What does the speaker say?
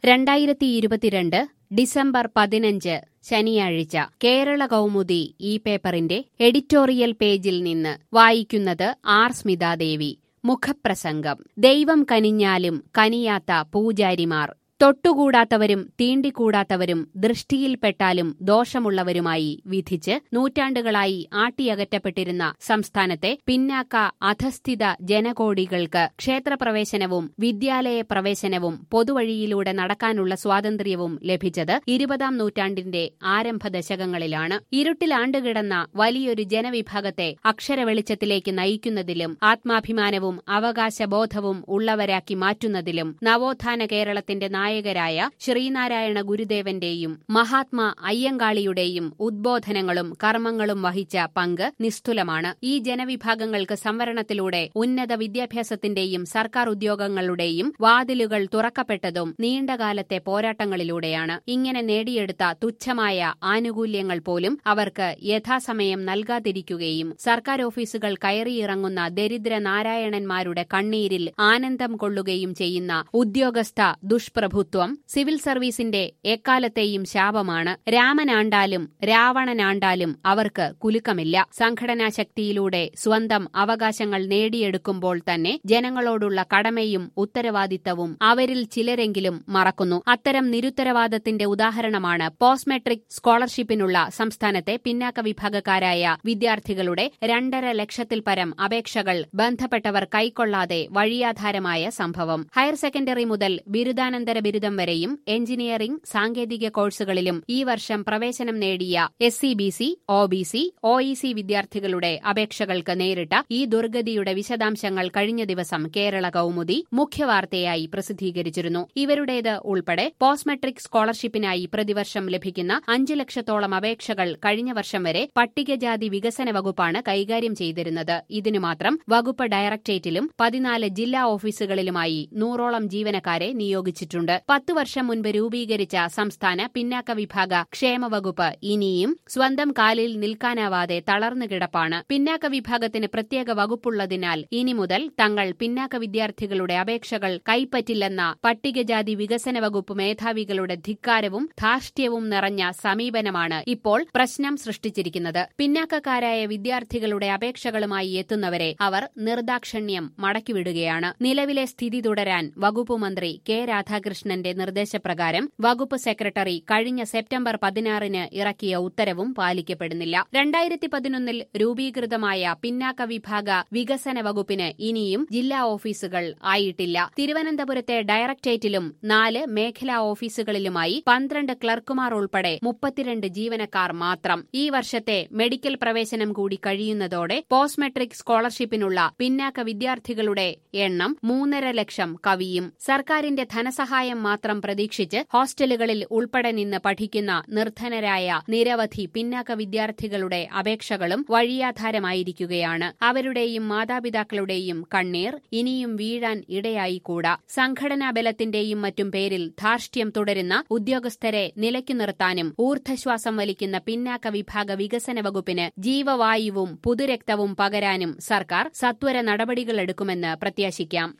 രണ്ടായിരത്തി ഇരുപത്തിരണ്ട് ഡിസംബർ പതിനഞ്ച് ശനിയാഴ്ച കേരള കൗമുദി ഈ പേപ്പറിന്റെ എഡിറ്റോറിയൽ പേജിൽ നിന്ന് വായിക്കുന്നത് ആർ സ്മിതാദേവി മുഖപ്രസംഗം ദൈവം കനിഞ്ഞാലും കനിയാത്ത പൂജാരിമാർ തൊട്ടുകൂടാത്തവരും തീണ്ടിക്കൂടാത്തവരും ദൃഷ്ടിയിൽപ്പെട്ടാലും ദോഷമുള്ളവരുമായി വിധിച്ച് നൂറ്റാണ്ടുകളായി ആട്ടിയകറ്റപ്പെട്ടിരുന്ന സംസ്ഥാനത്തെ പിന്നാക്ക അധസ്ഥിത ജനകോടികൾക്ക് ക്ഷേത്രപ്രവേശനവും വിദ്യാലയ പ്രവേശനവും പൊതുവഴിയിലൂടെ നടക്കാനുള്ള സ്വാതന്ത്ര്യവും ലഭിച്ചത് ഇരുപതാം നൂറ്റാണ്ടിന്റെ ആരംഭ ദശകങ്ങളിലാണ് ഇരുട്ടിലാണ്ടുകിടന്ന വലിയൊരു ജനവിഭാഗത്തെ അക്ഷരവെളിച്ചത്തിലേക്ക് നയിക്കുന്നതിലും ആത്മാഭിമാനവും അവകാശബോധവും ഉള്ളവരാക്കി മാറ്റുന്നതിലും നവോത്ഥാന കേരളത്തിന്റെ നായകരായ ശ്രീനാരായണ ഗുരുദേവന്റെയും മഹാത്മാ അയ്യങ്കാളിയുടെയും ഉദ്ബോധനങ്ങളും കർമ്മങ്ങളും വഹിച്ച പങ്ക് നിസ്തുലമാണ് ഈ ജനവിഭാഗങ്ങൾക്ക് സംവരണത്തിലൂടെ ഉന്നത വിദ്യാഭ്യാസത്തിന്റെയും സർക്കാർ ഉദ്യോഗങ്ങളുടെയും വാതിലുകൾ തുറക്കപ്പെട്ടതും നീണ്ടകാലത്തെ പോരാട്ടങ്ങളിലൂടെയാണ് ഇങ്ങനെ നേടിയെടുത്ത തുച്ഛമായ ആനുകൂല്യങ്ങൾ പോലും അവർക്ക് യഥാസമയം നൽകാതിരിക്കുകയും സർക്കാർ ഓഫീസുകൾ കയറിയിറങ്ങുന്ന ദരിദ്ര നാരായണന്മാരുടെ കണ്ണീരിൽ ആനന്ദം കൊള്ളുകയും ചെയ്യുന്ന ഉദ്യോഗസ്ഥ ദുഷ്പ്രഭുത്വം സിവിൽ സർവീസിന്റെ എക്കാലത്തെയും ശാപമാണ് രാമനാണ്ടാലും രാവണനാണ്ടാലും അവർക്ക് കുലുക്കമില്ല സംഘടനാ ശക്തിയിലൂടെ സ്വന്തം അവകാശങ്ങൾ നേടിയെടുക്കുമ്പോൾ തന്നെ ജനങ്ങളോടുള്ള കടമയും ഉത്തരവാദിത്തവും അവരിൽ ചിലരെങ്കിലും മറക്കുന്നു അത്തരം നിരുത്തരവാദത്തിന്റെ ഉദാഹരണമാണ് പോസ്റ്റ് മെട്രിക് സ്കോളർഷിപ്പിനുള്ള സംസ്ഥാനത്തെ പിന്നാക്ക വിഭാഗക്കാരായ വിദ്യാർത്ഥികളുടെ രണ്ടര ലക്ഷത്തിൽ പരം അപേക്ഷകൾ ബന്ധപ്പെട്ടവർ കൈക്കൊള്ളാതെ വഴിയാധാരമായ സംഭവം ഹയർ സെക്കൻഡറി മുതൽ ബിരുദാനന്തര ബിരുദം വരെയും എഞ്ചിനീയറിംഗ് സാങ്കേതിക കോഴ്സുകളിലും ഈ വർഷം പ്രവേശനം നേടിയ S C B C O B C O E C വിദ്യാർത്ഥികളുടെ അപേക്ഷകൾക്ക് നേരിട്ട ഈ ദുർഗതിയുടെ വിശദാംശങ്ങൾ കഴിഞ്ഞ ദിവസം കേരള കൌമുദി മുഖ്യവാർത്തയായി പ്രസിദ്ധീകരിച്ചിരുന്നു ഇവരുടേത് ഉൾപ്പെടെ പോസ്റ്റ് മെട്രിക് സ്കോളർഷിപ്പിനായി പ്രതിവർഷം ലഭിക്കുന്ന അഞ്ച് ലക്ഷത്തോളം അപേക്ഷകൾ കഴിഞ്ഞ വർഷം വരെ പട്ടികജാതി വികസന വകുപ്പാണ് കൈകാര്യം ചെയ്തിരുന്നത് ഇതിനു മാത്രം വകുപ്പ് ഡയറക്ടറേറ്റിലും പതിനാല് ജില്ലാ ഓഫീസുകളിലുമായി നൂറോളം ജീവനക്കാരെ നിയോഗിച്ചിട്ടുണ്ട് പത്തു വർഷം മുൻപ് രൂപീകരിച്ച സംസ്ഥാന പിന്നാക്ക വിഭാഗ ക്ഷേമ വകുപ്പ് ഇനിയും സ്വന്തം കാലിൽ നിൽക്കാനാവാതെ തളർന്നു കിടപ്പാണ് പിന്നാക്ക വിഭാഗത്തിന് പ്രത്യേക വകുപ്പുള്ളതിനാൽ ഇനി മുതൽ തങ്ങൾ പിന്നാക്ക വിദ്യാർത്ഥികളുടെ അപേക്ഷകൾ കൈപ്പറ്റില്ലെന്ന പട്ടികജാതി വികസന വകുപ്പ് മേധാവികളുടെ ധിക്കാരവും ധാർഷ്ട്യവും നിറഞ്ഞ സമീപനമാണ് ഇപ്പോൾ പ്രശ്നം സൃഷ്ടിച്ചിരിക്കുന്നത് പിന്നാക്കക്കാരായ വിദ്യാർത്ഥികളുടെ അപേക്ഷകളുമായി എത്തുന്നവരെ അവർ നിർദാക്ഷണ്യം മടക്കിവിടുകയാണ് നിലവിലെ സ്ഥിതി തുടരാൻ വകുപ്പ് മന്ത്രി കെ രാധാകൃഷ്ണന്റെ നിർദ്ദേശപ്രകാരം വകുപ്പ് സെക്രട്ടറി കഴിഞ്ഞ സെപ്റ്റംബർ പതിനാറിന് ഇറക്കിയ ഉത്തരവും പാലിക്കപ്പെടുന്നില്ല രണ്ടായിരത്തി പതിനൊന്നിൽ രൂപീകൃതമായ പിന്നാക്ക വിഭാഗ വികസന വകുപ്പിന് ഇനിയും ജില്ലാ ഓഫീസുകൾ ആയിട്ടില്ല തിരുവനന്തപുരത്തെ ഡയറക്ടറേറ്റിലും നാല് മേഖലാ ഓഫീസുകളിലുമായി പന്ത്രണ്ട് ക്ലർക്കുമാർ ഉൾപ്പെടെ മുപ്പത്തിരണ്ട് ജീവനക്കാർ മാത്രം ഈ വർഷത്തെ മെഡിക്കൽ പ്രവേശനം കൂടി കഴിയുന്നതോടെ പോസ്റ്റ് മെട്രിക് സ്കോളർഷിപ്പിനുള്ള പിന്നാക്ക വിദ്യാർത്ഥികളുടെ എണ്ണം മൂന്നര ലക്ഷം കവിയും സർക്കാരിന്റെ ധനസഹായം മാത്രം പ്രതീക്ഷിച്ച് ഹോസ്റ്റലുകളിൽ ഉൾപ്പെടെ നിന്ന് പഠിക്കുന്ന നിർധനരായ നിരവധി പിന്നാക്ക വിദ്യാർത്ഥികളുടെ അപേക്ഷകളും വഴിയാധാരമായിരിക്കുകയാണ് അവരുടെയും മാതാപിതാക്കളുടെയും കണ്ണീർ ഇനിയും വീഴാൻ ഇടയായിക്കൂടാ സംഘടനാ ബലത്തിന്റെയും മറ്റും പേരിൽ ധാർഷ്ട്യം തുടരുന്ന ഉദ്യോഗസ്ഥരെ നിലയ്ക്കു നിർത്താനും ഊർദ്ധശ്വാസം വലിക്കുന്ന പിന്നാക്ക വിഭാഗ വികസന വകുപ്പിന് ജീവവായുവും പുതുരക്തവും പകരാനും സർക്കാർ സത്വര നടപടികളെടുക്കുമെന്ന് പ്രത്യാശിക്കാം